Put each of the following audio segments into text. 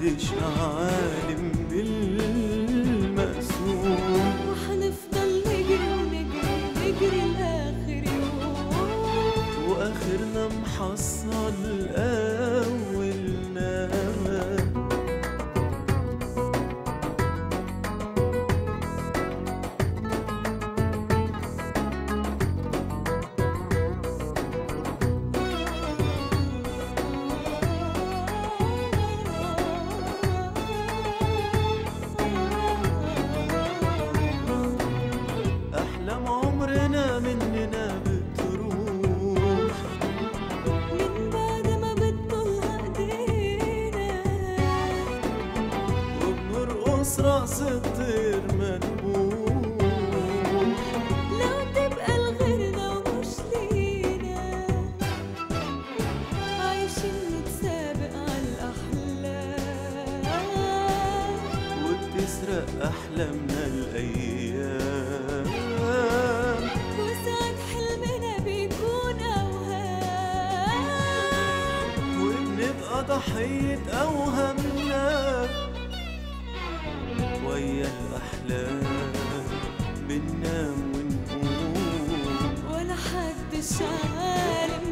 ومحدش عالم بالمقسوم وحنفضل نجري ونجري نجري لآخر يوم واخرنا محصل اولنا احلام عمرنا مننا بتروح من بعد ما بتطلع ايدينا وبنرقص راس الطير مدبوح لو تبقى لغيرنا ومش لينا عايشين نتسابق على الأحلام وبتسرق احلامنا الايام وساعات حلمنا بيكون أوهام وبنبقى ضحية أوهامنا ويا الأحلام بننام ونقوم ولا حدش عالم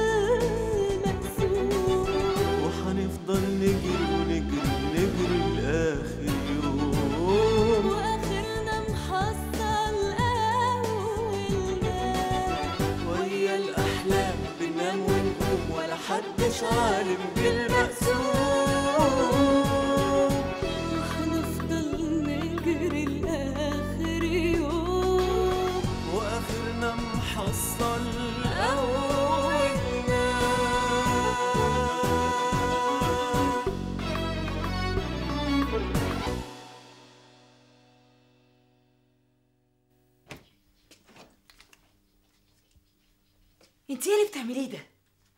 بالمقسوم وحنفضل نجري ونجري نجري لآخر يوم وآخرنا محصل أولنا ويا الأحلام بننام ونقوم ولا حدش عالم بالمقسوم وحنفضل نجري لآخر يوم وآخرنا محصل أولنا انت ايه اللي بتعمليه ده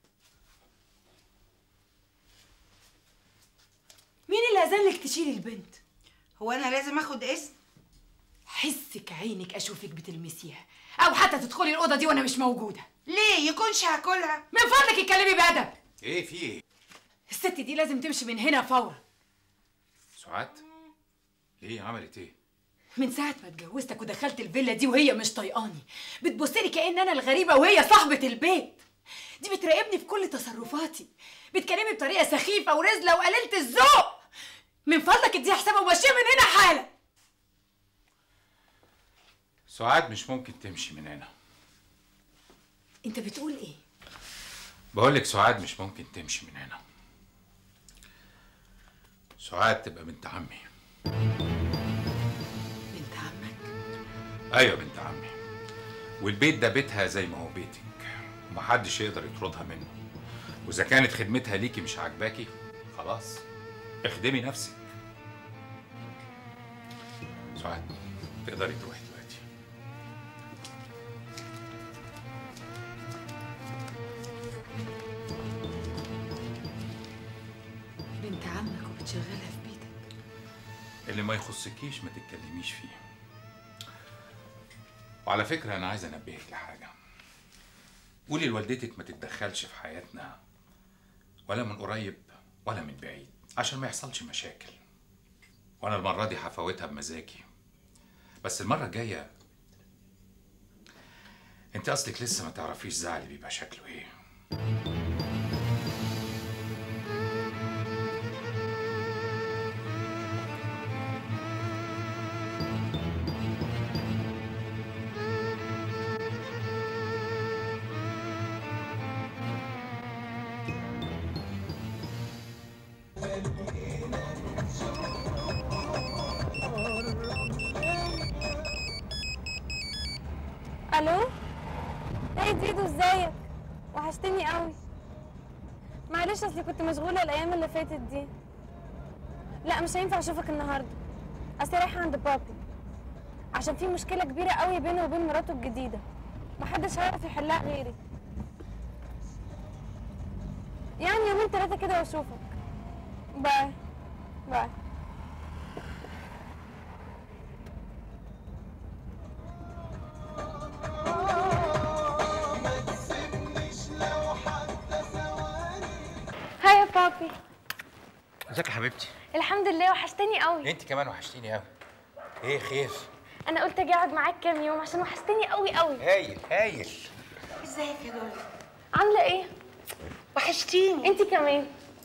مين اللي اذن لك تشيلي البنت هو انا لازم اخد اسم حسك عينك اشوفك بتلمسيها او حتى تدخلي الاوضه دي وانا مش موجوده ليه يكونش هاكلها من فضلك اتكلمي بادب ايه في ايه؟ الست دي لازم تمشي من هنا فورا سعاد؟ ليه عملت ايه؟ من ساعة ما اتجوزتك ودخلت الفيلا دي وهي مش طايقاني بتبصلي كأن أنا الغريبة وهي صاحبة البيت دي بتراقبني في كل تصرفاتي بتكلمي بطريقة سخيفة ورزلة وقليلة الذوق من فضلك اديها حسابها ومشيها من هنا حالا سعاد مش ممكن تمشي من هنا انت بتقول ايه؟ بقول لك سعاد مش ممكن تمشي من هنا سعاد تبقى بنت عمي بنت عمك ايوه بنت عمي والبيت ده بيتها زي ما هو بيتك ومحدش يقدر يطردها منه واذا كانت خدمتها ليكي مش عاجباكي خلاص اخدمي نفسك سعاد تقدري تروحي دلوقتي بنت عمك وبتشغلها في بيتك اللي ما يخصكيش ما تتكلميش فيه وعلى فكرة أنا عايز أنبهك لحاجة قولي لوالدتك ما تتدخلش في حياتنا ولا من قريب ولا من بعيد عشان ما يحصلش مشاكل وأنا المرة دي هفوتها بمزاجي بس المرة الجاية أنت أصلك لسه ما تعرفيش زعلي بيبقى شكله إيه الو ايه ديدو ازيك وحشتني قوي معلش اصلي كنت مشغوله الايام اللي فاتت دي لا مش هينفع اشوفك النهارده اصل رايحه عند بابي عشان في مشكله كبيره قوي بينه وبين مراته الجديده محدش هيعرف يحلها غيري يعني يومين ثلاثه كده واشوفك باي باي هاي يا بابي ازيك يا حبيبتي الحمد لله وحشتني قوي انت كمان وحشتيني قوي ايه خير انا قلت اجي اقعد معاك كام يوم عشان وحشتني قوي قوي هايل هايل ازيك يا دول عامله ايه وحشتيني انت كمان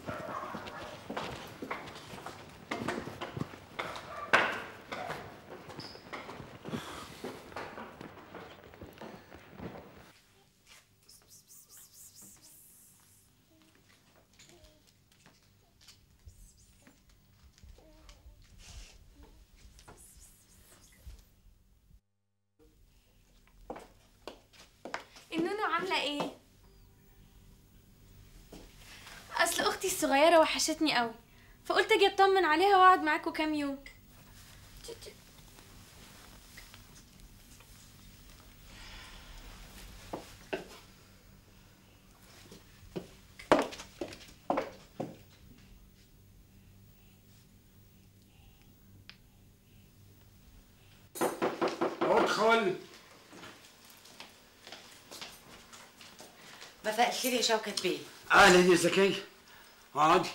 النونو عامله ايه اصل اختي الصغيره وحشتني قوي فقلت اجي اطمن عليها واقعد معاكوا كام يوم ادخل مساء الخير يا شوكت بيه اهلا يا زكية اقعدي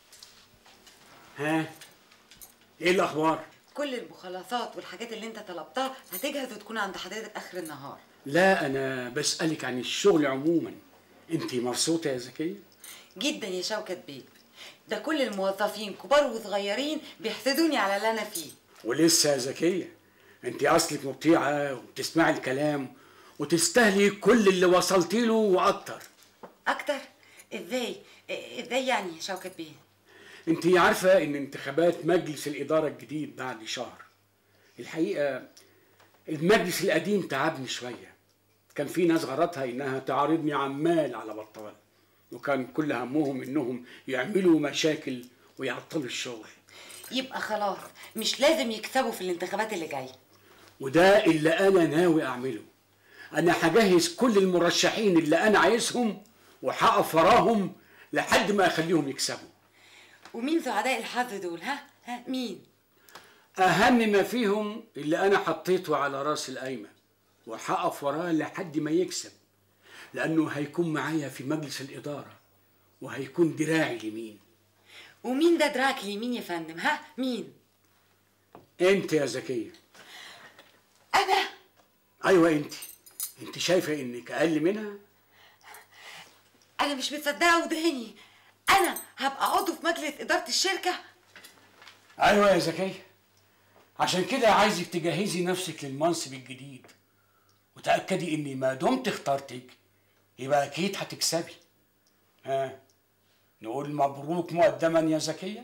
ها ايه الاخبار كل المخلصات والحاجات اللي انت طلبتها هتجهز وتكون عند حضرتك اخر النهار لا انا بسألك عن الشغل عموما انت مبسوطة يا زكية جدا يا شوكت بيه ده كل الموظفين كبار وصغيرين بيحسدوني على اللي انا فيه ولسه يا زكية انت اصلك مطيعة وبتسمعي الكلام وتستاهلي كل اللي وصلتي له واكتر اكتر ازاي إيه- ازاي يعني يا شوكت بيه انت عارفة ان انتخابات مجلس الادارة الجديد بعد شهر الحقيقة المجلس القديم تعبني شوية كان في ناس غرضها انها تعارضني عمال على بطال وكان كل همهم انهم يعملوا مشاكل ويعطلوا الشغل يبقى خلاص مش لازم يكسبوا في الانتخابات اللي جايه وده اللي انا ناوي اعمله انا هجهز كل المرشحين اللي انا عايزهم وهقف وراهم لحد ما اخليهم يكسبوا ومين سعداء الحظ دول ها ها مين اهم ما فيهم اللي انا حطيته على راس القايمه وهقف وراه لحد ما يكسب لانه هيكون معايا في مجلس الاداره وهيكون دراعي اليمين ومين ده دراك اليمين يا فندم ها مين انت يا زكيه انا ايوه انت انت شايفه انك اقل منها انا مش مصدقه وداني انا هبقى عضو في مجلس اداره الشركه ايوه يا زكيه عشان كده عايزك تجهزي نفسك للمنصب الجديد وتاكدي اني ما دمت اخترتك يبقى اكيد هتكسبي ها نقول مبروك مقدما يا زكيه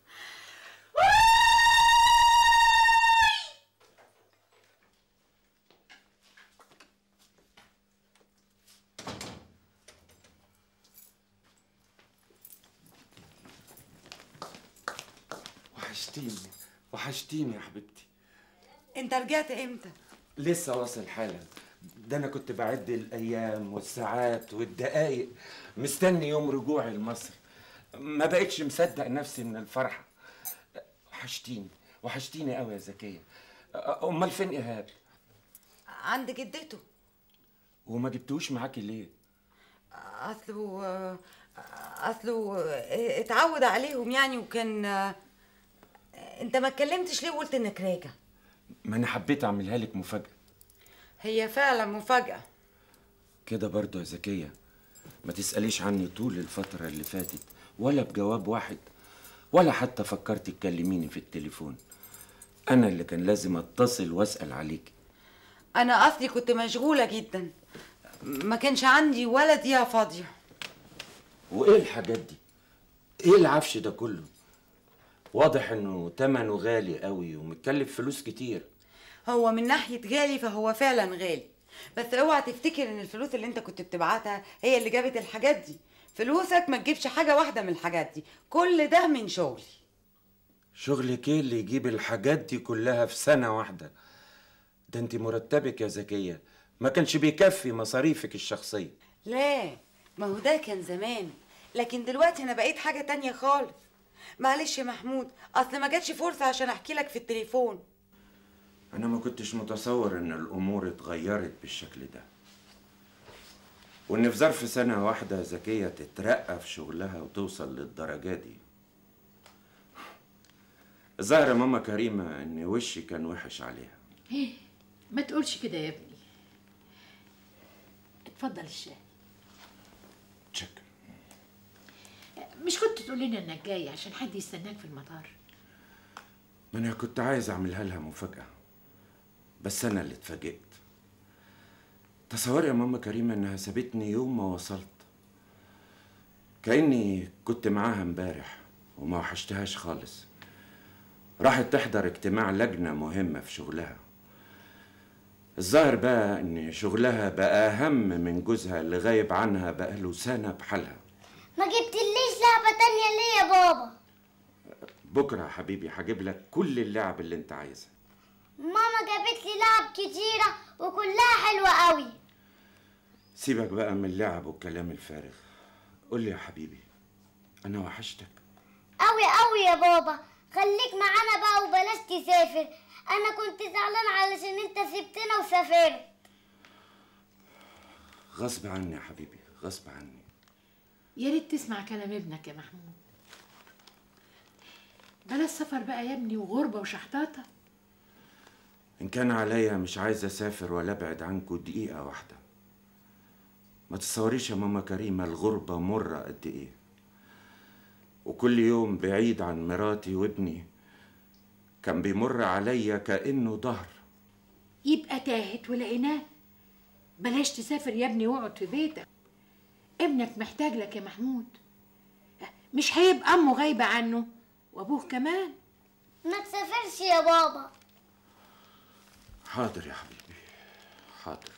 وحشتيني وحشتيني يا حبيبتي انت رجعت امتى لسه واصل حالا ده انا كنت بعد الايام والساعات والدقايق مستني يوم رجوعي لمصر ما بقتش مصدق نفسي من الفرحه وحشتيني وحشتيني قوي يا زكيه امال فين ايهاب عند جدته وما جبتوش معاكي ليه اصله اصله اتعود عليهم يعني وكان انت ما اتكلمتش ليه وقلت انك راجع ما انا حبيت اعملها لك مفاجاه هي فعلا مفاجاه كده برضه يا زكيه ما تساليش عني طول الفتره اللي فاتت ولا بجواب واحد ولا حتى فكرت تكلميني في التليفون انا اللي كان لازم اتصل واسال عليك انا اصلي كنت مشغوله جدا ما كانش عندي ولا دقيقه فاضيه وايه الحاجات دي ايه العفش ده كله واضح انه تمنه غالي قوي ومتكلف فلوس كتير هو من ناحيه غالي فهو فعلا غالي بس اوعى تفتكر ان الفلوس اللي انت كنت بتبعتها هي اللي جابت الحاجات دي فلوسك ما تجيبش حاجه واحده من الحاجات دي كل ده من شغلي شغلك ايه اللي يجيب الحاجات دي كلها في سنة واحدة ده انت مرتبك يا زكية ما كانش بيكفي مصاريفك الشخصية لا ما هو ده كان زمان لكن دلوقتي انا بقيت حاجه تانية خالص معلش يا محمود اصل ما جاتش فرصه عشان احكي لك في التليفون انا ما كنتش متصور ان الامور اتغيرت بالشكل ده وان في ظرف سنة واحدة زكية تترقى في شغلها وتوصل للدرجة دي الظاهر يا ماما كريمة ان وشي كان وحش عليها ايه ما تقولش كده يا ابني اتفضل الشاي شكرا مش كنت تقول لنا انك جاي عشان حد يستناك في المطار ما انا كنت عايز اعملها لها مفاجأة بس انا اللي اتفاجئت تصوري يا ماما كريمة انها سابتني يوم ما وصلت كأني كنت معاها امبارح وما وحشتهاش خالص راحت تحضر اجتماع لجنة مهمة في شغلها الظاهر بقى ان شغلها بقى اهم من جوزها اللي غايب عنها بقاله سنة بحالها ما جبتليش لعبة تانية ليه يا بابا بكرة يا حبيبي هجيب لك كل اللعب اللي انت عايزها ماما جابت لي لعب كتيرة وكلها حلوة قوي سيبك بقى من اللعب والكلام الفارغ قول لي يا حبيبي انا وحشتك قوي قوي يا بابا خليك معانا بقى وبلاش تسافر انا كنت زعلان علشان انت سبتنا وسافرت غصب عني يا حبيبي غصب عني يا ريت تسمع كلام ابنك يا محمود بلاش سفر بقى يا ابني وغربة وشحطاطة ان كان عليا مش عايز اسافر ولا ابعد عنكم دقيقة واحدة ما تصوريش يا ماما كريمة الغربة مرة قد ايه وكل يوم بعيد عن مراتي وابني كان بيمر عليا كأنه ظهر يبقى تاهت ولقيناه بلاش تسافر يا ابني واقعد في بيتك ابنك محتاج لك يا محمود مش هيبقى امه غايبة عنه وابوه كمان ما تسافرش يا بابا حاضر يا حبيبي حاضر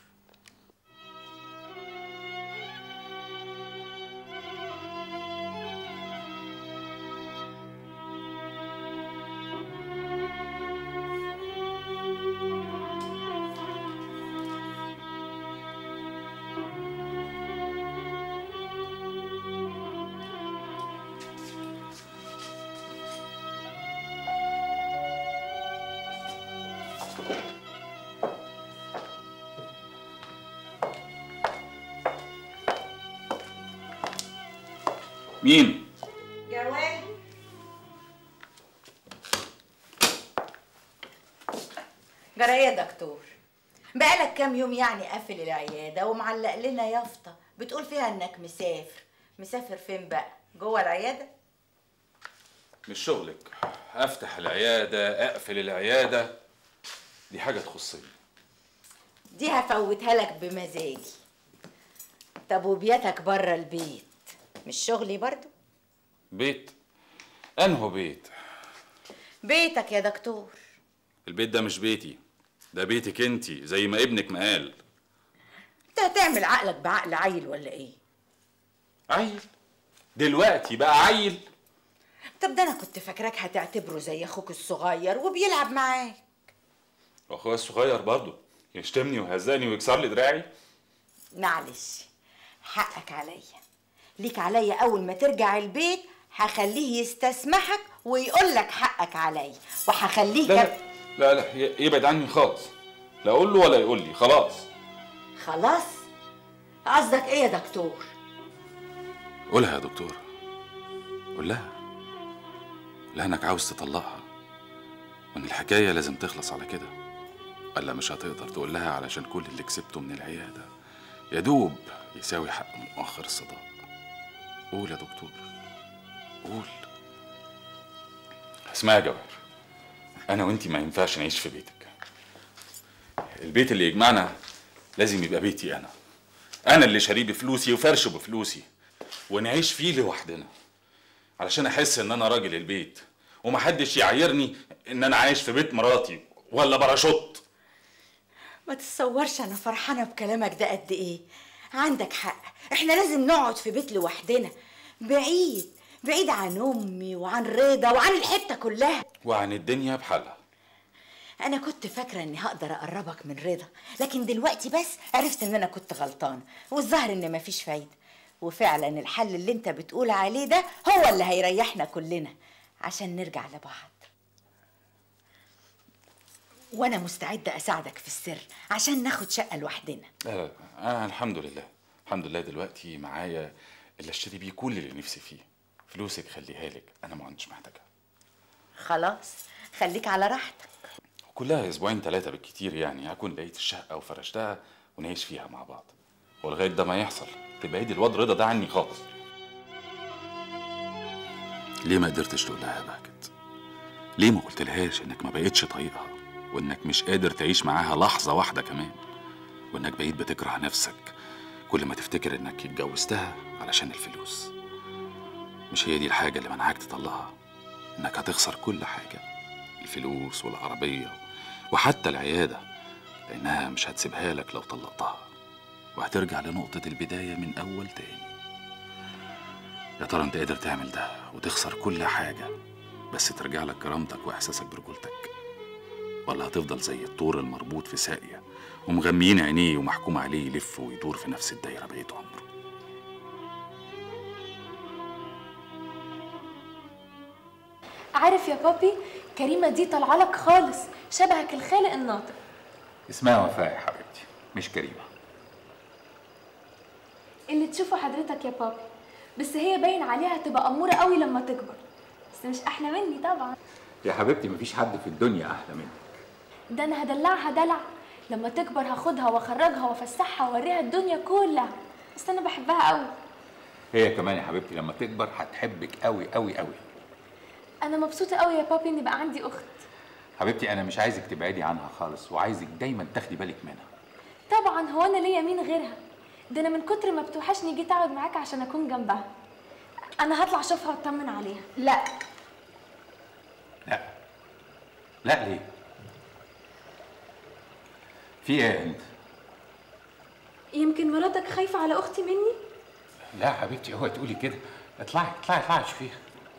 مين؟ جواد جرى ايه يا دكتور بقالك كام يوم يعني قافل العياده ومعلق لنا يافطه بتقول فيها انك مسافر مسافر فين بقى جوه العياده مش شغلك افتح العيادة اقفل العيادة دي حاجة تخصني دي هفوتها لك بمزاجي طب وبيتك بره البيت مش شغلي برضو بيت انهو بيت بيتك يا دكتور البيت ده مش بيتي ده بيتك انتي زي ما ابنك ما قال انت هتعمل عقلك بعقل عيل ولا ايه عيل دلوقتي بقى عيل طب ده انا كنت فاكراك هتعتبره زي اخوك الصغير وبيلعب معاك واخويا الصغير برضه يشتمني ويهزقني ويكسر لي دراعي معلش حقك عليا ليك عليا اول ما ترجع البيت هخليه يستسمحك ويقول لك حقك عليا وهخليه لا كم- لا لا لا ي- يبعد عني خالص لا اقول له ولا يقول لي خلاص خلاص قصدك ايه يا دكتور قولها يا دكتور قول لها قول لها انك عاوز تطلقها وان الحكايه لازم تخلص على كده الا مش هتقدر تقول لها علشان كل اللي كسبته من العياده يا دوب يساوي حق مؤخر الصداق قول يا دكتور قول اسمعي يا جواهر انا وانتي ما ينفعش نعيش في بيتك البيت اللي يجمعنا لازم يبقى بيتي انا انا اللي شاريه بفلوسي وفرشه بفلوسي ونعيش فيه لوحدنا علشان احس ان انا راجل البيت ومحدش يعايرني ان انا عايش في بيت مراتي ولا باراشوت ما تتصورش انا فرحانه بكلامك ده قد ايه عندك حق احنا لازم نقعد في بيت لوحدنا بعيد بعيد عن امي وعن رضا وعن الحته كلها وعن الدنيا بحالها انا كنت فاكره اني هقدر اقربك من رضا لكن دلوقتي بس عرفت ان انا كنت غلطانه والظاهر ان مفيش فايده وفعلا الحل اللي انت بتقول عليه ده هو اللي هيريحنا كلنا عشان نرجع لبعض وانا مستعده اساعدك في السر عشان ناخد شقه لوحدنا لا لا لا، انا الحمد لله الحمد لله دلوقتي معايا اللي اشتري بيه كل اللي نفسي فيه فلوسك خليها لك انا ما عنديش محتاجها خلاص خليك على راحتك كلها اسبوعين ثلاثه بالكتير يعني هكون لقيت الشقه وفرشتها ونعيش فيها مع بعض ولغايه ده ما يحصل تبقى ايدي الواد رضا ده عني خالص ليه ما قدرتش تقول لها يا بهجت ليه ما قلتلهاش انك ما بقتش طايقها وانك مش قادر تعيش معاها لحظه واحده كمان وانك بقيت بتكره نفسك كل ما تفتكر انك اتجوزتها علشان الفلوس مش هي دي الحاجه اللي منعاك تطلقها انك هتخسر كل حاجه الفلوس والعربيه وحتى العياده لانها مش هتسيبها لك لو طلقتها وهترجع لنقطه البدايه من اول تاني يا ترى انت قادر تعمل ده وتخسر كل حاجه بس ترجع لك كرامتك واحساسك برجولتك ولا هتفضل زي الطور المربوط في ساقيه ومغميين عينيه ومحكوم عليه يلف ويدور في نفس الدايره بقية عمره عارف يا بابي كريمة دي طالعة لك خالص شبهك الخالق الناطق اسمها وفاء يا حبيبتي مش كريمه اللي تشوفه حضرتك يا بابي بس هي باين عليها تبقى أمورة قوي لما تكبر بس مش أحلى مني طبعا يا حبيبتي مفيش حد في الدنيا احلى منك ده أنا هدلعها دلع لما تكبر هاخدها واخرجها وافسحها واوريها الدنيا كلها بس أنا بحبها قوي هي كمان يا حبيبتي لما تكبر هتحبك قوي قوي قوي أنا مبسوطة قوي يا بابي إن بقى عندي أخت حبيبتي انا مش عايزك تبعدي عنها خالص وعايزك دايما تاخدي بالك منها طبعا هو أنا ليا مين غيرها ده أنا من كتر ما بتوحشني جيت أقعد معاك عشان أكون جنبها أنا هطلع أشوفها وأطمن عليها لا لا لا ليه في ايه انت يمكن مراتك خايفة على أختي مني لا يا حبيبتي اوعي تقولي كده اطلعي اطلعي اطلعي شوفيها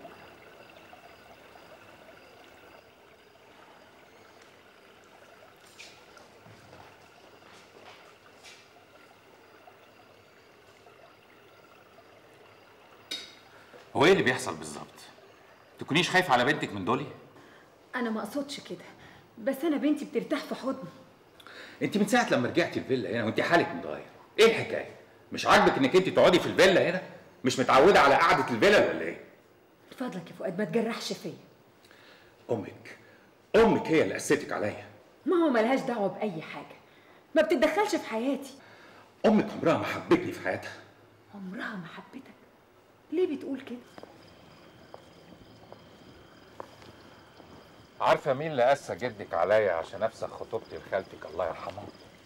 هو ايه اللي بيحصل بالظبط؟ تكونيش خايفة على بنتك من دولي؟ انا ما اقصدش كده بس انا بنتي بترتاح في حضني انت من ساعة لما رجعتي الفيلا هنا وانت حالك متغير، ايه الحكاية؟ مش عاجبك انك انت تقعدي في الفيلا هنا؟ مش متعودة على قعدة الفيلا ولا ايه؟ من فضلك يا فؤاد ما تجرحش فيا امك امك هي اللي قستك عليا ما هو ملهاش دعوه باي حاجه ما بتتدخلش في حياتي امك عمرها ما حبتني في حياتها عمرها ما حبتك ليه بتقول كده عارفة مين اللي قسى جدك عليا عشان افسخ خطوبتي لخالتك الله يرحمها؟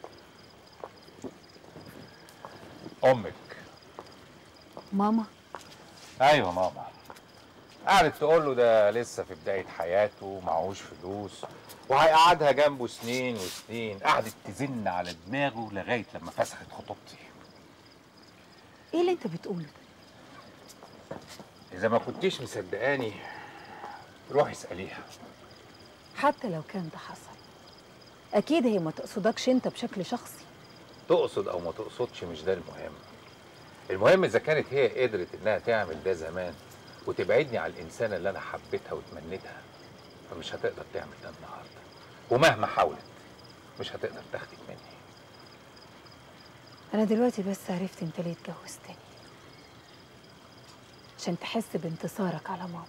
امك ماما ايوه ماما قعدت تقول له ده لسه في بدايه حياته معهوش فلوس وهيقعدها جنبه سنين وسنين قعدت تزن على دماغه لغايه لما فسخت خطوبتي ايه اللي انت بتقوله ده اذا ما كنتيش مصدقاني روحي اساليها حتى لو كان ده حصل اكيد هي ما تقصدكش انت بشكل شخصي تقصد او ما تقصدش مش ده المهم المهم اذا كانت هي قدرت انها تعمل ده زمان وتبعدني عن الانسانه اللي انا حبيتها وتمنيتها فمش هتقدر تعمل ده النهارده ومهما حاولت مش هتقدر تاخدك مني انا دلوقتي بس عرفت انت ليه اتجوزتني عشان تحس بانتصارك على ماما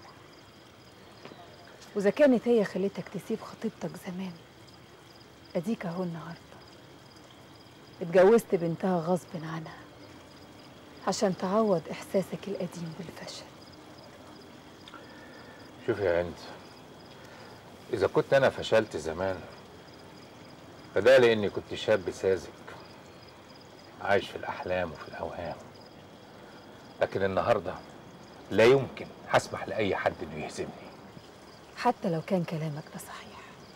واذا كانت هي خلتك تسيب خطيبتك زمان اديك اهو النهارده اتجوزت بنتها غصب عنها عشان تعوض احساسك القديم بالفشل شوفي يا هند اذا كنت انا فشلت زمان فده لاني كنت شاب ساذج عايش في الاحلام وفي الاوهام لكن النهارده لا يمكن هسمح لاي حد انه يهزمني حتى لو كان كلامك ده صحيح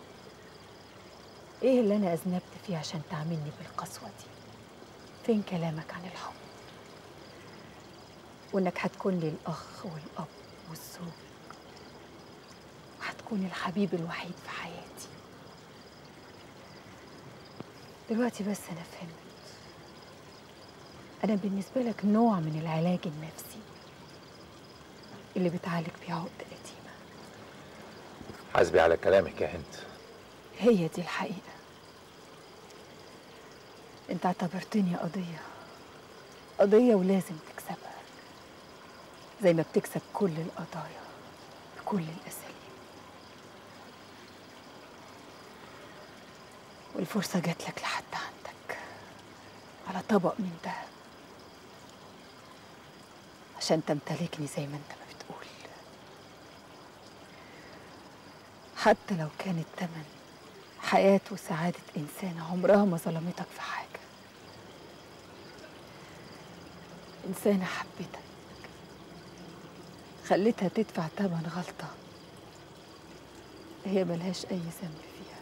ايه اللي انا اذنبت فيه عشان تعاملني بالقسوه دي فين كلامك عن الحب وانك هتكون لي الاخ والاب والزوج وهتكون الحبيب الوحيد في حياتي دلوقتي بس انا فهمت انا بالنسبه لك نوع من العلاج النفسي اللي بتعالج بيه عقد قديمه حاسبي على كلامك يا هند هي دي الحقيقة انت اعتبرتني قضية قضية ولازم تكسبها زي ما بتكسب كل القضايا بكل الأساليب والفرصة جات لك لحد عندك على طبق من دهب عشان تمتلكني زي ما انت ما بتقول حتى لو كان التمن حياة وسعادة إنسانة عمرها ما ظلمتك في حاجة إنسانة حبتك خليتها تدفع تمن غلطة هي ملهاش أي ذنب فيها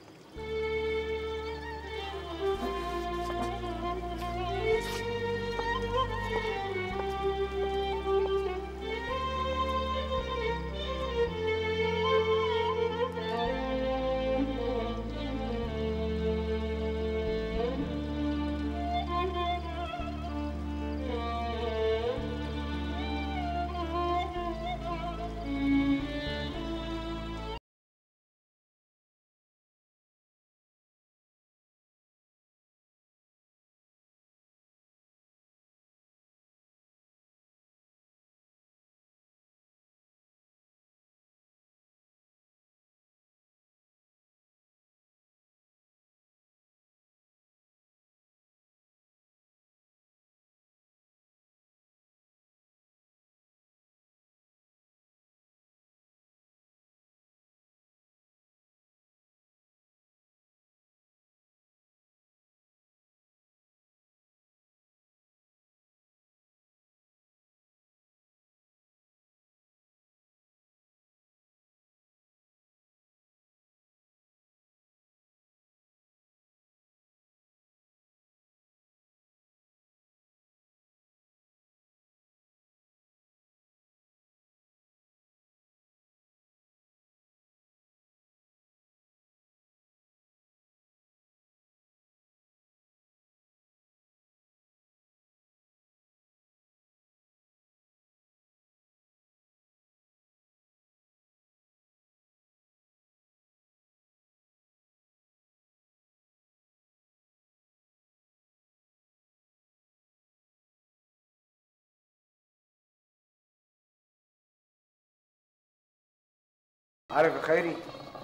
عارف يا خيري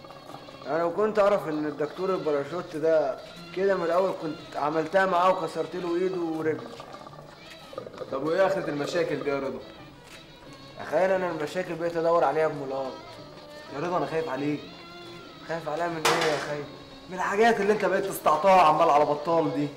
انا لو كنت اعرف ان الدكتور الباراشوت ده كده من الاول كنت عملتها معاه وكسرت له ايده ورجله طب وايه اخرة المشاكل دي يا رضا تخيل انا المشاكل بقيت ادور عليها بملاط يا رضا انا خايف عليك خايف عليها من ايه يا خيري من الحاجات اللي انت بقيت تستعطاها عمال على بطال دي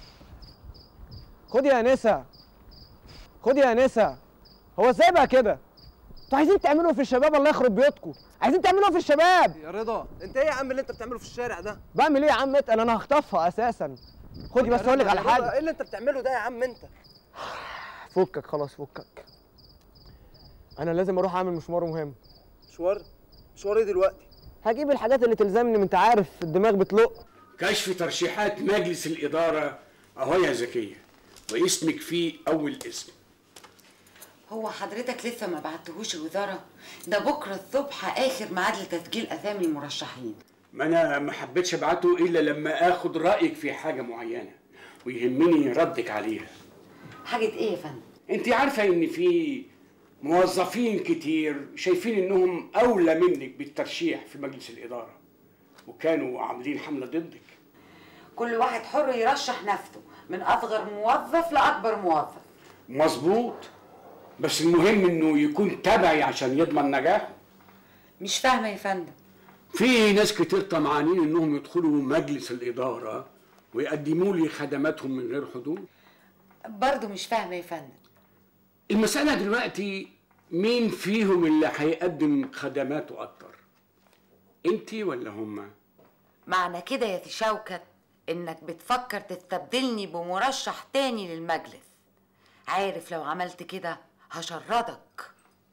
خد يا نسا خد يا نسا هو ازاي بقى كده انتوا عايزين تعملوا في الشباب الله يخرب بيوتكم عايزين تعملوا في الشباب يا رضا انت ايه يا عم اللي انت بتعمله في الشارع ده بعمل ايه يا عم اتقل انا هخطفها اساسا خدي بس اقول لك على يا رضا، حاجه ايه اللي انت بتعمله ده يا عم انت فكك خلاص فكك انا لازم اروح اعمل مشوار مهم مشوار مشوار ايه دلوقتي هجيب الحاجات اللي تلزمني ما انت عارف الدماغ بتلق كشف ترشيحات مجلس الإدارة أهو يا زكية واسمك فيه أول اسم هو حضرتك لسه ما بعتهوش الوزاره ده بكره الصبح اخر ميعاد لتسجيل اسامي المرشحين ما أنا ما حبيتش أبعته إلا لما آخد رأيك في حاجة معينة ويهمني ردك عليها حاجه ايه يا فندم أنت عارفة إن في موظفين كتير شايفين إنهم أولى منك بالترشيح في مجلس الإدارة وكانوا عاملين حملة ضدك كل واحد حر يرشح نفسه من اصغر موظف لاكبر موظف مظبوط بس المهم إنه يكون تبعي عشان يضمن نجاحه مش فاهمه يا فندم في ناس كتير طمعانين انهم يدخلوا مجلس الاداره ويقدموا لي خدماتهم من غير حدود برضه مش فاهمه يا فندم المساله دلوقتي مين فيهم اللي هيقدم خدماته اكتر انت ولا هما معنى كده يا شوكت انك بتفكر تستبدلني بمرشح تاني للمجلس عارف لو عملت كده هشردك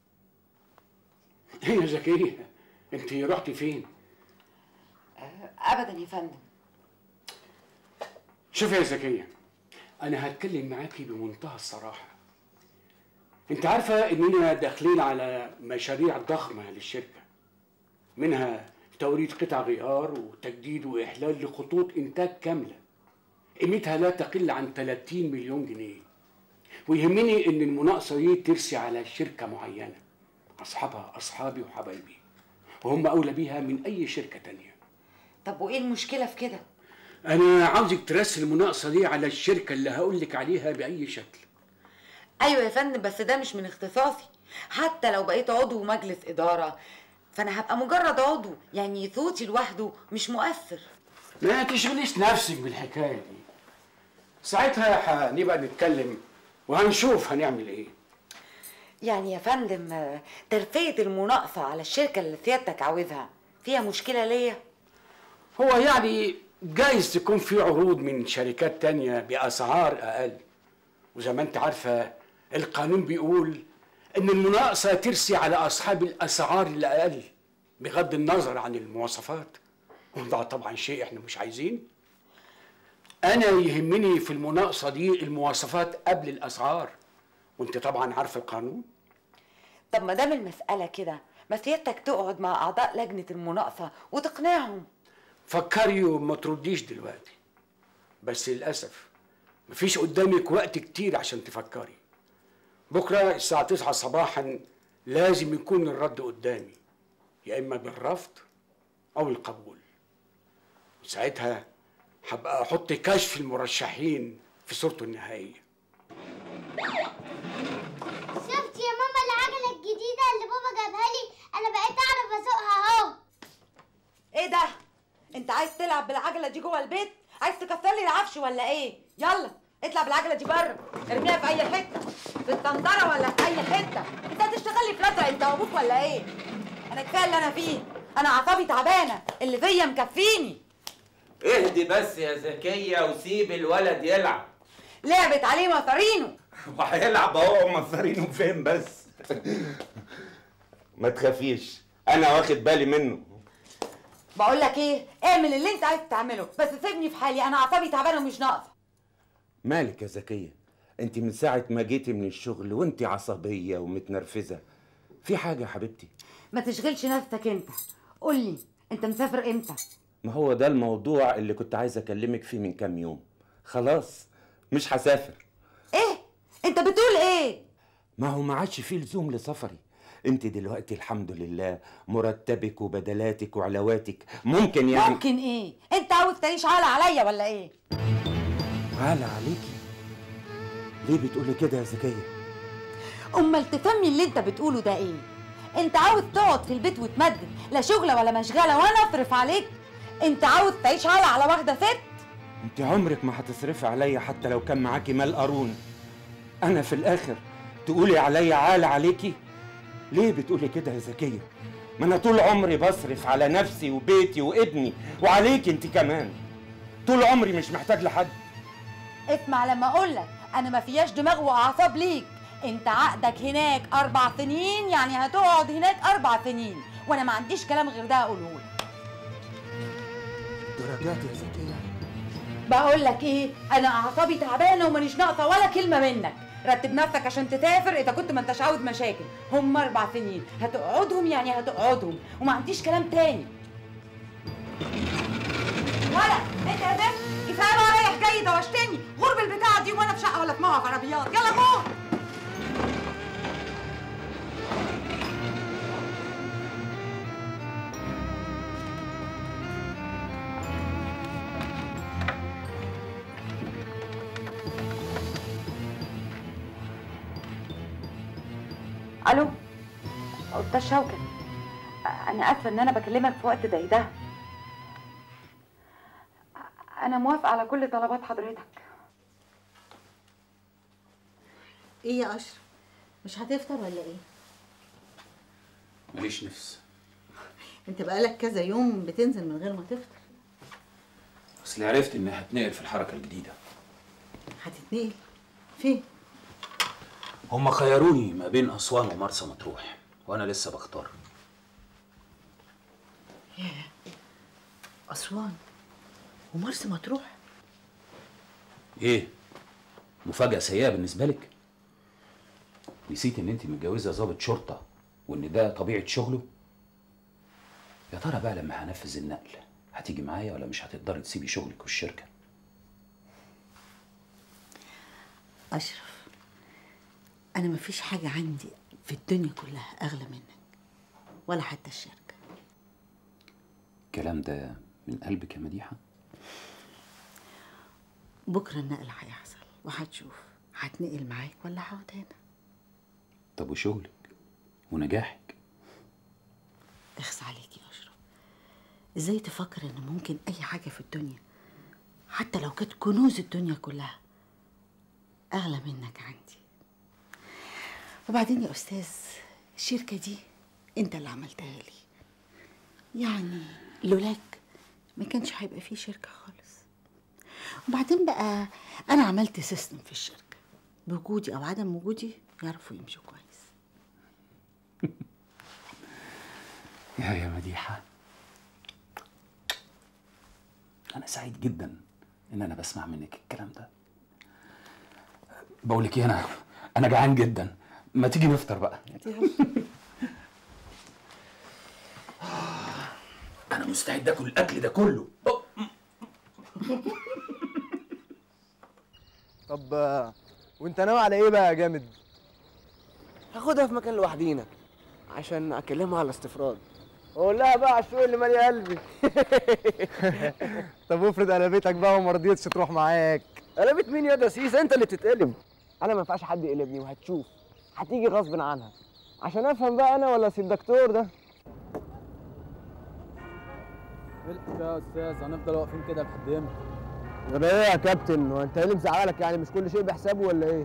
ايه يا زكيه انت رحتي فين ابدا يا فندم شوفي يا زكيه انا هتكلم معاكي بمنتهى الصراحه انت عارفه اننا داخلين على مشاريع ضخمه للشركه منها توريد قطع غيار وتجديد واحلال لخطوط انتاج كامله قيمتها لا تقل عن 30 مليون جنيه ويهمني ان المناقصه دي ترسي على شركه معينه اصحابها اصحابي وحبايبي وهم اولى بيها من اي شركه تانية طب وايه المشكله في كده انا عاوزك ترسل المناقصه دي على الشركه اللي هقول لك عليها باي شكل ايوه يا فندم بس ده مش من اختصاصي حتى لو بقيت عضو مجلس اداره فانا هبقى مجرد عضو يعني صوتي لوحده مش مؤثر ما تشغليش نفسك بالحكايه دي ساعتها هنبقى نتكلم وهنشوف هنعمل ايه يعني يا فندم آه، ترفيه المناقصه على الشركه اللي سيادتك عاوزها فيها مشكله ليا هو يعني جايز تكون في عروض من شركات تانية بأسعار أقل وزي ما أنت عارفة القانون بيقول إن المناقصة ترسي على أصحاب الأسعار الأقل بغض النظر عن المواصفات وده طبعا شيء إحنا مش عايزين أنا يهمني في المناقصة دي المواصفات قبل الأسعار وأنت طبعا عارفة القانون طب ما دام المساله كده ما سيادتك تقعد مع اعضاء لجنه المناقصه وتقنعهم فكري وما ترديش دلوقتي بس للأسف مفيش قدامك وقت كتير عشان تفكري بكرة الساعة 9 صباحا لازم يكون الرد قدامي يا إما بالرفض أو القبول وساعتها هبقى أحط كشف المرشحين في صورته النهائية شفت يا ماما العجلة الجديدة اللي بابا جابها لي أنا بقيت أعرف أسوقها أهو ايه ده انت عايز تلعب بالعجله دي جوه البيت عايز تكسر لي العفش ولا ايه يلا اطلع بالعجله دي بره ارميها في اي حته في الطنطره ولا في اي حته انت هتشتغل لي في الازرق انت وابوك ولا ايه انا كفايه اللي انا فيه انا اعصابي تعبانه اللي فيا مكفيني اهدي بس يا زكية وسيب الولد يلعب لعبت عليه مصارينه وهيلعب اهو مصارينه فين بس ما تخافيش انا واخد بالي منه بقول لك ايه اعمل اللي انت عايز تعمله بس سيبني في حالي انا اعصابي تعبانه ومش ناقصه مالك يا زكية انت من ساعة ما جيتي من الشغل وانت عصبية ومتنرفزة في حاجة يا حبيبتي ما تشغلش نفسك انت قول لي انت مسافر امتى ما هو ده الموضوع اللي كنت عايز اكلمك فيه من كام يوم خلاص مش هسافر ايه انت بتقول ايه ما هو ما عادش فيه لزوم لسفري انت دلوقتي الحمد لله مرتبك وبدلاتك وعلاواتك ممكن يعني ممكن ايه انت عاوز تعيش عالة عليا ولا ايه عالة عليكي ليه بتقولي كده يا زكية امال تفهمي اللي انت بتقوله ده ايه انت عاوز تقعد في البيت وتمدد لا شغله ولا مشغله وانا اصرف عليك انت عاوز تعيش عالة على واحده ست انت عمرك ما هتصرفي عليا حتى لو كان معاكي مال قارون انا في الاخر تقولي عليا عال عليكي ليه بتقولي كده يا زكية ما انا طول عمري بصرف على نفسي وبيتي وابني وعليك انت كمان طول عمري مش محتاج لحد اسمع لما اقول لك انا ما فياش دماغ واعصاب ليك انت عقدك هناك اربع سنين يعني هتقعد هناك اربع سنين وانا ما عنديش كلام غير ده اقوله لك درجات يا زكية بقول لك ايه انا اعصابي تعبانه ومانيش ناقصه ولا كلمه منك رتب نفسك عشان تسافر اذا كنت ما انتش عاوز مشاكل هم اربع سنين هتقعدهم يعني هتقعدهم وما عنديش كلام تاني ولا انت يا بنت كفايه بقى رايح جاي دوشتني غرب البتاعه دي وانا في شقه ولا في موقف عربيات يلا قوم الو استاذ شوكت انا اسفه ان انا بكلمك في وقت زي ده انا موافقه على كل طلبات حضرتك ايه يا اشرف مش هتفطر ولا ايه ماليش نفس انت بقالك كذا يوم بتنزل من غير ما تفطر اصل عرفت اني هتنقل في الحركه الجديده هتتنقل فين هما خيروني ما بين اسوان ومرسى مطروح وانا لسه بختار ياه اسوان ومرسى مطروح ايه مفاجاه سيئه بالنسبه لك نسيت ان انت متجوزه ضابط شرطه وان ده طبيعه شغله يا ترى بقى لما هنفذ النقل هتيجي معايا ولا مش هتقدري تسيبي شغلك والشركه اشرف انا مفيش حاجه عندي في الدنيا كلها اغلى منك ولا حتى الشركه الكلام ده من قلبك يا مديحه بكره النقل هيحصل وهتشوف هتنقل معاك ولا هقعد هنا طب وشغلك ونجاحك اخس عليك يا اشرف ازاي تفكر ان ممكن اي حاجه في الدنيا حتى لو كانت كنوز الدنيا كلها اغلى منك عندي وبعدين يا استاذ الشركه دي انت اللي عملتها لي يعني لولاك ما كانش هيبقى فيه شركه خالص وبعدين بقى انا عملت سيستم في الشركه بوجودي او عدم وجودي يعرفوا يمشوا كويس يا يا مديحة أنا سعيد جدا إن أنا بسمع منك الكلام ده بقول لك إيه أنا أنا جعان جدا ما تيجي نفطر بقى أنا مستعد آكل الأكل ده كله طب آه، وانت ناوي على ايه بقى يا جامد هاخدها في مكان لوحدينا عشان اكلمها على استفراد اقول لها بقى على الشوق اللي مالي قلبي طب افرض قلبتك بقى وما رضيتش تروح معاك قلبت مين يا دسيس انت اللي تتقلب انا ما ينفعش حد يقلبني وهتشوف هتيجي غصب عنها عشان افهم بقى انا ولا سي الدكتور ده يا استاذ هنفضل واقفين كده لحد امتى ده ايه يا كابتن هو انت ايه اللي مزعلك يعني مش كل شيء بحسابه ولا ايه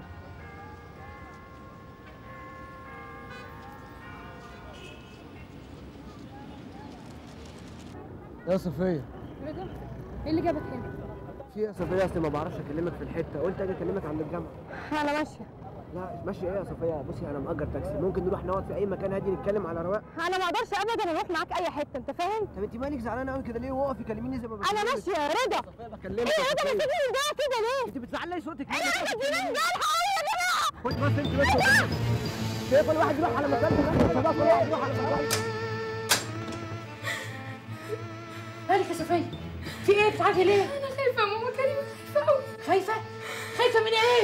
يا صفيه رضا ايه اللي جابك هنا؟ في يا صفيه اصل ما بعرفش اكلمك في الحته قلت اجي اكلمك عند الجامعه انا ماشيه لا ماشي ايه يا صفيه بصي انا مأجر تاكسي ممكن نروح نقعد في اي مكان هادي نتكلم على رواق انا ما اقدرش ابدا اروح معاك اي حته انت فاهم؟ طب انت مالك زعلانه قوي كده ليه وقفي كلميني زي ما انا بكلمك. ماشيه يا رضا بكلمك ايه يا رضا بتجيبني ده كده ليه؟ انت بتزعلي صوتك انا عايزه جنان ده الحقوني يا جماعه خد بس انت بس شايف كل واحد يروح على مكانه يا شباب كل واحد يروح على مكانه مالك يا صفية؟ في ايه بتعيطي ليه؟ انا خايفه يا ماما كريمه خايفه قوي خايفة؟ خايفة من ايه؟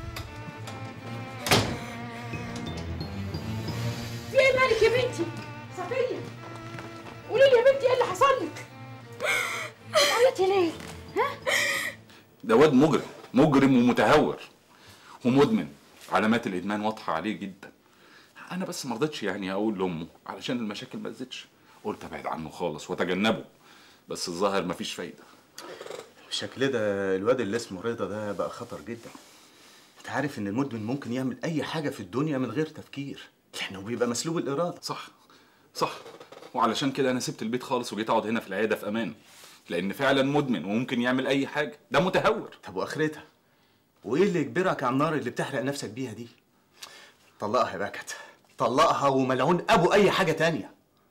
في ايه مالك يا بنتي؟ صفية قولي لي يا بنتي ايه اللي حصل لك؟ بتعيطي ليه؟ ده واد مجرم مجرم ومتهور ومدمن علامات الادمان واضحه عليه جدا انا بس ما رضيتش يعني اقول لامه علشان المشاكل ما تزيدش قلت ابعد عنه خالص واتجنبه بس الظاهر مفيش فايده بالشكل ده الواد اللي اسمه رضا ده بقى خطر جدا انت عارف ان المدمن ممكن يعمل اي حاجه في الدنيا من غير تفكير لانه بيبقى مسلوب الاراده صح صح وعلشان كده انا سبت البيت خالص وجيت اقعد هنا في العياده في امان لان فعلا مدمن وممكن يعمل اي حاجه ده متهور طب واخرتها وايه اللي يجبرك على النار اللي بتحرق نفسك بيها دي طلقها يا بكت طلقها وملعون ابو اي حاجه تانية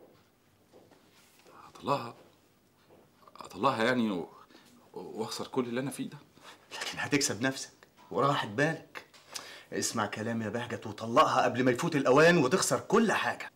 اطلعها اطلعها يعني و... واخسر كل اللي انا فيه ده لكن هتكسب نفسك وراحت بالك اسمع كلامي يا بهجت وطلقها قبل ما يفوت الاوان وتخسر كل حاجه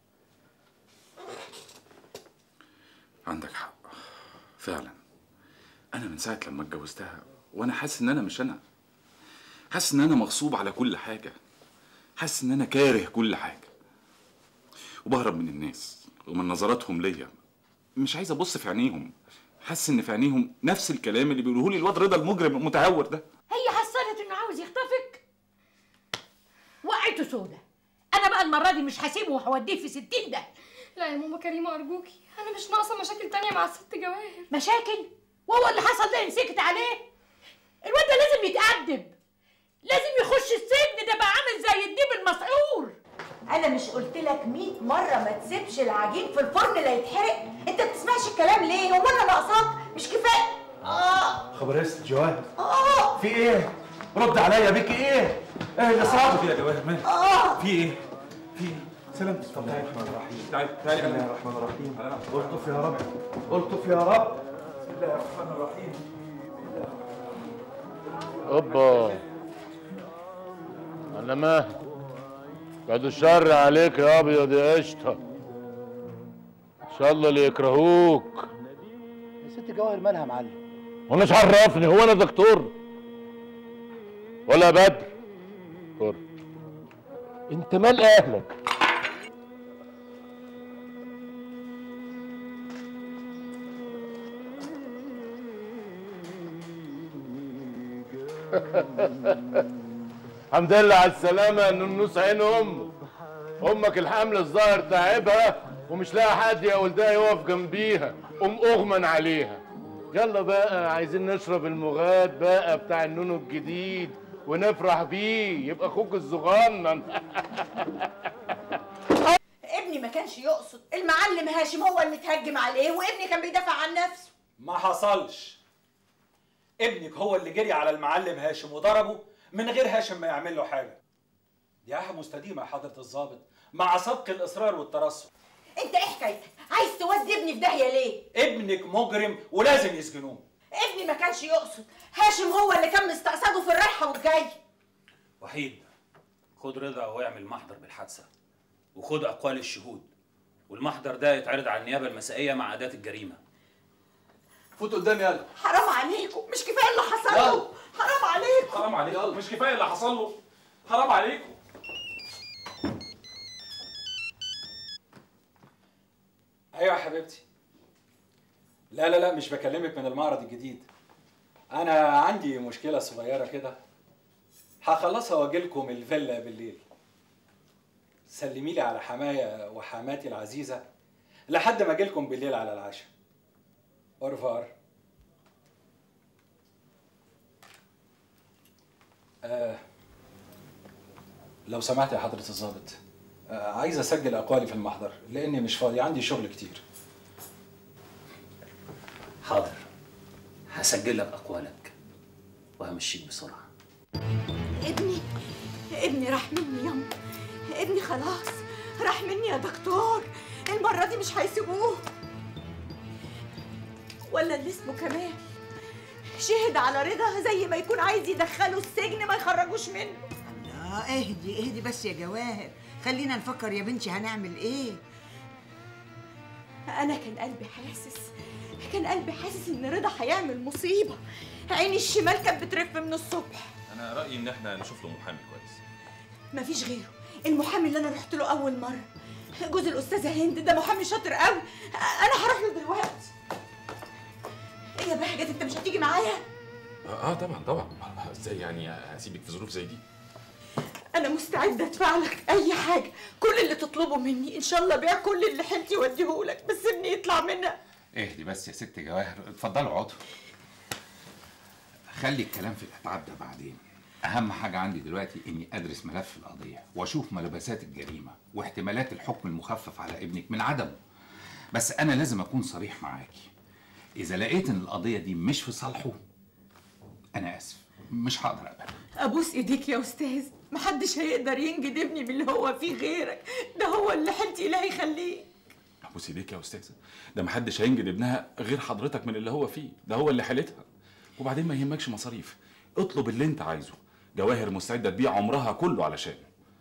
عندك حق فعلا انا من ساعه لما اتجوزتها وانا حاسس ان انا مش انا حاسس ان انا مغصوب على كل حاجه حاسس ان انا كاره كل حاجه وبهرب من الناس ومن نظراتهم ليا مش عايز ابص في عينيهم حاسس ان في عينيهم نفس الكلام اللي بيقولوه لي الواد رضا المجرم المتهور ده هي حصلت انه عاوز يخطفك وقعته سودا انا بقى المره دي مش هسيبه وهوديه في ستين ده لا يا ماما كريمه ارجوكي انا مش ناقصه مشاكل تانية مع الست جواهر مشاكل وهو اللي حصل ده ينسكت عليه الواد ده لازم يتأدب لازم يخش السجن ده بقى عامل زي الديب المسعور انا مش قلت لك 100 مره ما تسيبش العجين في الفرن لا يتحرق انت بتسمعش الكلام ليه هو انا ناقصاك مش كفايه اه خبرست جواهر اه في ايه رد عليا بيكي ايه ايه اللي صار يا جواهر مالك اه في ايه في ايه سلامتك طب تعالى الرحمن الرحيم تعالى تعالى بسم الله الرحمن الرحيم الطف يا رب الطف يا رب بسم الله الرحمن الرحيم اوبا انا ماهي بعد الشر عليك يا ابيض يا قشطه ان شاء الله اللي يكرهوك يا ست جواهر مالها يا معلم وانا مش عرفني هو انا دكتور ولا بدر دكتور انت مال اهلك الحمد لله على السلامة يا ننوس عين أمك أمك الحمل الظاهر تعبها ومش لاقي حد يا ولدها يقف جنبيها قوم أغمن عليها يلا بقى عايزين نشرب المغاد بقى بتاع النونو الجديد ونفرح بيه يبقى أخوك الصغنن ابني ما كانش يقصد المعلم هاشم هو اللي اتهجم عليه وابني كان بيدافع عن نفسه ما حصلش ابنك هو اللي جري على المعلم هاشم وضربه من غير هاشم ما يعمل له حاجه دي حاجه مستديمه يا حضره الضابط مع سبق الاصرار والترصد انت ايه حكايتك عايز تودي ابني في داهيه ليه ابنك مجرم ولازم يسجنوه ابني ما كانش يقصد هاشم هو اللي كان مستقصده في الرايحه والجايه وحيد خد رضا واعمل محضر بالحادثه وخد اقوال الشهود والمحضر ده يتعرض على النيابه المسائيه مع اداه الجريمه فوت قدامي يلا حرام عليكم مش كفايه اللي حصل له حرام عليكم حرام عليكم مش كفايه اللي حصل له حرام عليكم ايوه يا حبيبتي لا لا لا مش بكلمك من المعرض الجديد انا عندي مشكله صغيره كده هخلصها واجيلكم الفيلا بالليل سلمي لي على حمايا وحماتي العزيزه لحد ما اجيلكم بالليل على العشاء اورفار آه لو سمحت يا حضرة الضابط آه عايز اسجل اقوالي في المحضر لاني مش فاضي عندي شغل كتير حاضر هسجل لك اقوالك وهمشيك بسرعه ابني ابني راح مني يما ابني خلاص راح مني يا دكتور المرة دي مش هيسيبوه ولا اللي اسمه كمال شهد على رضا زي ما يكون عايز يدخله السجن ما يخرجوش منه اه اهدي اهدي بس يا جواهر خلينا نفكر يا بنتي هنعمل ايه انا كان قلبي حاسس كان قلبي حاسس ان رضا هيعمل مصيبة عيني الشمال كانت بترف من الصبح انا رايي ان احنا نشوف له محامي كويس مفيش غيره المحامي اللي انا رحت له اول مره جوز الاستاذه هند ده محامي شاطر قوي انا هروح له دلوقتي ايه يا بهجت انت مش هتيجي معايا اه طبعا طبعا ازاي يعني هسيبك في ظروف زي دي انا مستعده ادفع لك اي حاجه كل اللي تطلبه مني ان شاء الله بيع كل اللي حيلتي واديهولك بس ابني يطلع منها اهدي بس يا ست جواهر اتفضلوا اقعدوا خلي الكلام في الاتعاب ده بعدين اهم حاجه عندي دلوقتي اني ادرس ملف القضيه واشوف ملابسات الجريمه واحتمالات الحكم المخفف على ابنك من عدمه بس انا لازم اكون صريح معاكي اذا لقيت ان القضيه دي مش في صالحه انا اسف مش هقدر اقبلها ابوس ايديك يا استاذ محدش هيقدر ينجد ابني من اللي هو فيه غيرك ده هو اللي حيلتي الله يخليه ابوس ايديك يا استاذه ده محدش هينجد ابنها غير حضرتك من اللي هو فيه ده هو اللي حالتها وبعدين ما يهمكش مصاريف اطلب اللي انت عايزه جواهر مستعده تبيع عمرها كله علشان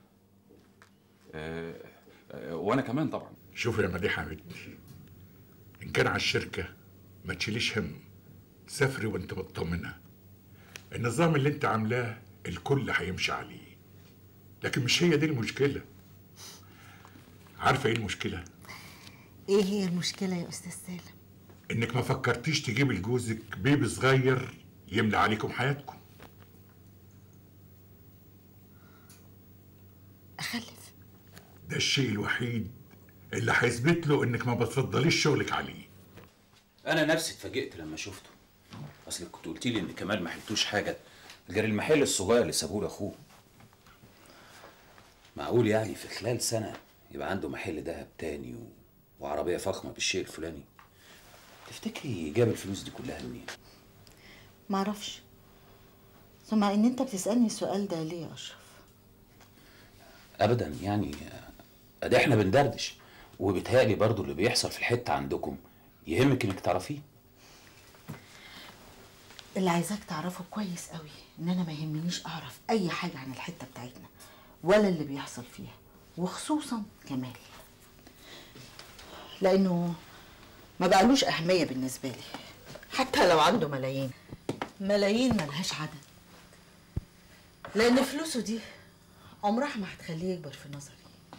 أه أه وانا كمان طبعا شوف يا مديحة بنتي إن كان على الشركة ما تشيليش هم سافري وأنت مطمنة النظام اللي أنت عاملاه الكل هيمشي عليه لكن مش هي دي المشكلة عارفة إيه المشكلة؟ ايه هي المشكله يا استاذ سالم إنك ما فكرتيش تجيبي لجوزك بيبي صغير يملى عليكم حياتكم اخلف ده الشيء الوحيد اللي هيثبت له إنك ما بتفضليش شغلك عليه انا نفسي اتفاجئت لما شفته اصل كنت قلت لي ان كمال ما حلتوش حاجه غير المحل الصغير اللي سابوه لاخوه معقول يعني في خلال سنه يبقى عنده محل دهب تاني و... وعربيه فخمه بالشيء الفلاني تفتكري جاب الفلوس دي كلها منين معرفش ثم ان انت بتسالني السؤال ده ليه يا اشرف ابدا يعني ادي احنا بندردش وبيتهيألي برضو اللي بيحصل في الحته عندكم يهمك انك تعرفيه اللي عايزاك تعرفه كويس قوي ان انا ما يهمنيش اعرف اي حاجه عن الحته بتاعتنا ولا اللي بيحصل فيها وخصوصا كمال لانه ما بقالوش اهميه بالنسبه لي حتى لو عنده ملايين ملايين ملهاش عدد لان فلوسه دي عمرها ما هتخليه يكبر في نظري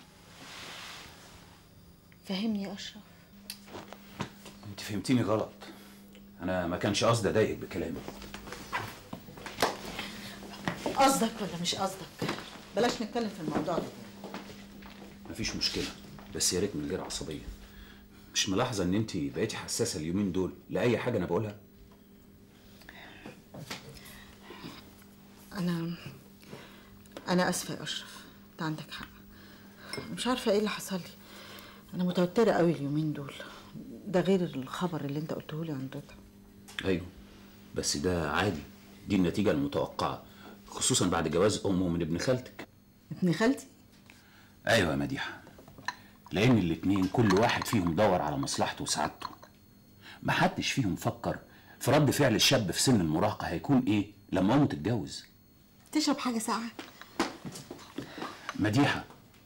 فهمني يا اشرف انت فهمتيني غلط انا ما كانش قصدي اضايقك بكلامي قصدك ولا مش قصدك بلاش نتكلم في الموضوع ده مفيش مشكله بس يا ريت من غير عصبيه مش ملاحظه ان انت بقيتي حساسه اليومين دول لاي حاجه انا بقولها انا انا اسفه يا اشرف انت عندك حق مش عارفه ايه اللي حصل لي انا متوتره قوي اليومين دول ده غير الخبر اللي انت قلته لي عن رضا ايوه بس ده عادي دي النتيجه المتوقعه خصوصا بعد جواز امه من ابن خالتك ابن خالتي ايوه يا مديحه لان الاتنين كل واحد فيهم دور على مصلحته وسعادته محدش فيهم فكر في رد فعل الشاب في سن المراهقه هيكون ايه لما امه تتجوز تشرب حاجه ساقعه مديحه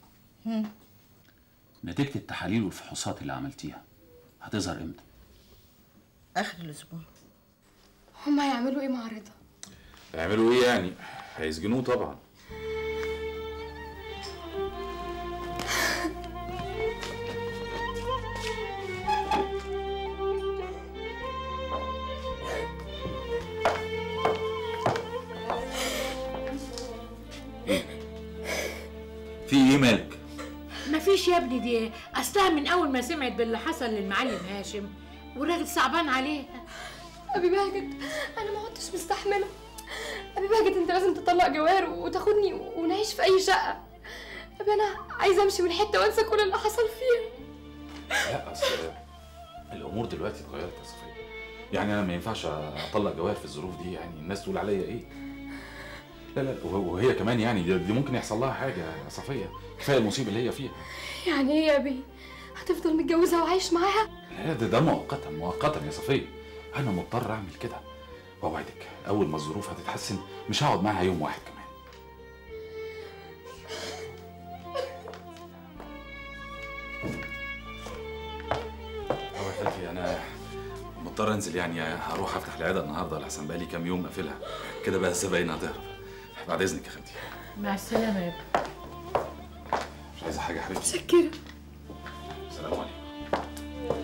نتيجه التحاليل والفحوصات اللي عملتيها هتظهر امتى اخر الاسبوع هما هيعملوا ايه مع رضا هيعملوا ايه يعني هيسجنوه طبعا في ايه مالك مفيش يا ابني دي اصلها من اول ما سمعت باللي حصل للمعلم هاشم والراجل صعبان عليها ابي بهجت انا ما عدتش مستحمله ابي بهجت انت لازم تطلق جوار وتاخدني ونعيش في اي شقه ابي انا عايزه امشي من الحته وانسى كل اللي حصل فيها لا اصل الامور دلوقتي اتغيرت يا صفيه يعني انا ما ينفعش اطلق جواهر في الظروف دي يعني الناس تقول عليا ايه لا لا وه- وهي كمان يعني دي دي ممكن يحصل لها حاجه يا صفيه كفايه المصيبه اللي هي فيها يعني ايه يا ابي هتفضل متجوزها وعايش معاها لا ده ده مؤقتا مؤقتا يا صفيه انا مضطر اعمل كده واوعدك اول ما الظروف هتتحسن مش هقعد معاها يوم واحد كمان هو يا خالتي انا مضطر انزل يعني هروح افتح العياده النهارده لحسن بقالي كام يوم قافلها كده بقى الزباين هتهرب بعد اذنك يا خالتي مع السلامه يا ابني مش عايزه حاجه يا حبيبتي شكرا السلام عليكم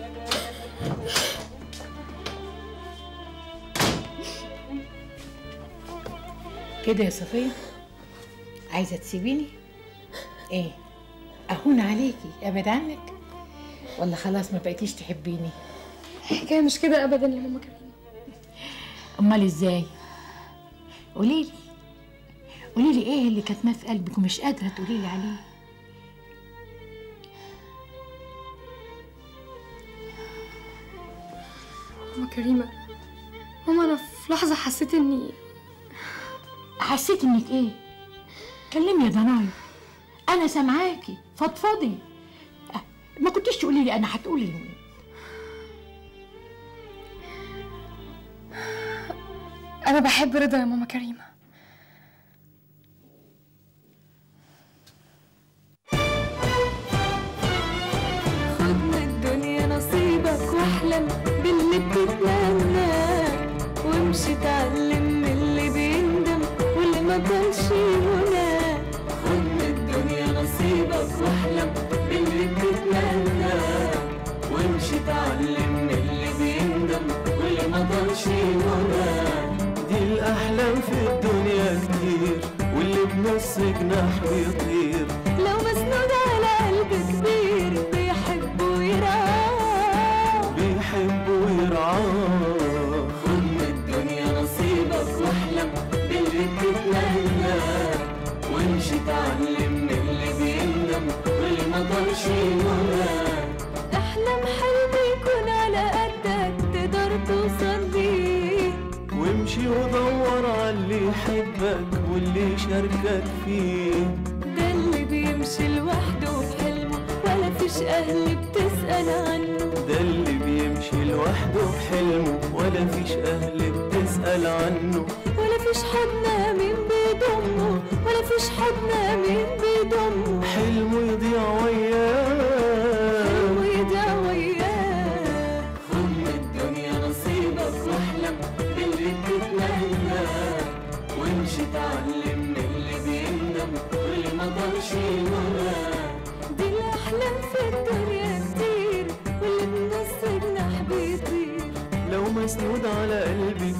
كده يا صفيه عايزه تسيبيني ايه اهون عليكي ابعد عنك ولا خلاص ما بقيتيش تحبيني الحكايه مش كده ابدا يا ماما كريم امال ازاي قولي لي قولي لي ايه اللي كاتماه في قلبك ومش قادره تقولي لي عليه ماما كريمه ماما انا في لحظه حسيت اني حسيت انك ايه كلمي يا ضنايا انا سامعاكي فضفضي أه، ما كنتيش تقولي لي انا هتقولي لمين انا بحب رضا يا ماما كريمه خد من الدنيا نصيبك واحلم باللي بتتمناه وامشي اتعلم من اللي بيندم واللي ما كانش هناه خد من الدنيا نصيبك واحلم باللي بتتمناه وامشي اتعلم من اللي بيندم واللي ما كانش هناه دي الأحلام في الدنيا كتير واللي بنص جناح بيطير لو مسنود على قلب كبير بيحب ويرعاه بيحب ويرعاه خد من الدنيا نصيبك واحلم باللي بتتمناه وامشي اتعلم من اللي بيندم واللي ما ضلش هناه احلم حلم يكون على قدك تقدر توصل ليه وامشي ودور على اللي يحبك واللي يشاركك فيه ده اللي بيمشي لوحده في حلمه ولا فيش اهل بتسأل عنه ده اللي بيمشي لوحده بحلمه ولا فيش أهل بتسأل عنه ولا فيش حد مين بيضمه ولا فيش حد مين بيضمه حلمه يضيع وياه حلمه يضيع وياه خد من الدنيا نصيبك واحلم باللي بتتمناه وامشي اتعلم من اللي بيندم واللي ما ضلش هناه دي الاحلام في الدنيا كتير واللي بنص جناح بيطير لو مسنود على قلبي